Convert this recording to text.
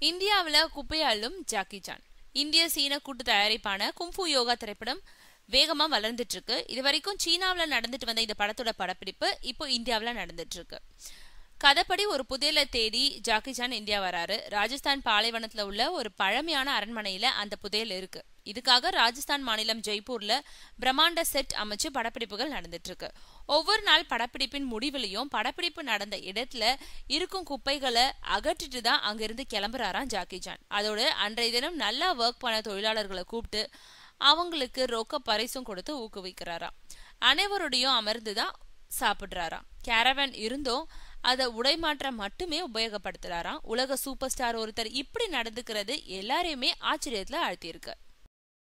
இந்தியாவில் குப்பையாளும் Jackie Chan இந்திய சீன கூட்டு தயாரிப்பான கும்ஃபு யோகா திரைப்படம் வேகமா வளர்ந்துட்டு இருக்கு இது வரைக்கும் சீனாவில் நடந்துட்டு வந்த இந்த படத்தோட படப்பிடிப்பு இப்போ இந்தியாவில் நடந்துட்டு இருக்கு கதைப்படி ஒரு புதையல தேடி ஜாக்கி சான் இந்தியா வராரு ராஜஸ்தான் பாலைவனத்துல உள்ள ஒரு பழமையான அரண்மனையில அந்த புதையல் இருக்கு இதுக்காக ராஜஸ்தான் மாநிலம் ஜெய்ப்பூர்ல பிரம்மாண்ட செட் அமைச்சு படப்பிடிப்புகள் நடந்துட்டு இருக்கு ஒவ்வொரு நாள் படப்பிடிப்பின் முடிவுலையும் படப்பிடிப்பு நடந்த இடத்துல இருக்கும் குப்பைகளை அகற்றிட்டு தான் அங்கிருந்து கிளம்புறாராம் ஜாக்கி சான் அதோட அன்றைய தினம் நல்லா ஒர்க் பண்ண தொழிலாளர்களை கூப்பிட்டு அவங்களுக்கு ரொக்க பரிசும் கொடுத்து ஊக்குவிக்கிறாராம் அனைவருடையும் அமர்ந்து தான் சாப்பிடுறாராம் கேரவன் இருந்தும் அதை உடைமாற்ற மட்டுமே உபயோகப்படுத்துறாராம் உலக சூப்பர் ஸ்டார் ஒருத்தர் இப்படி நடந்துக்கிறது எல்லாரையுமே ஆச்சரியத்துல ஆழ்த்தியிருக்கு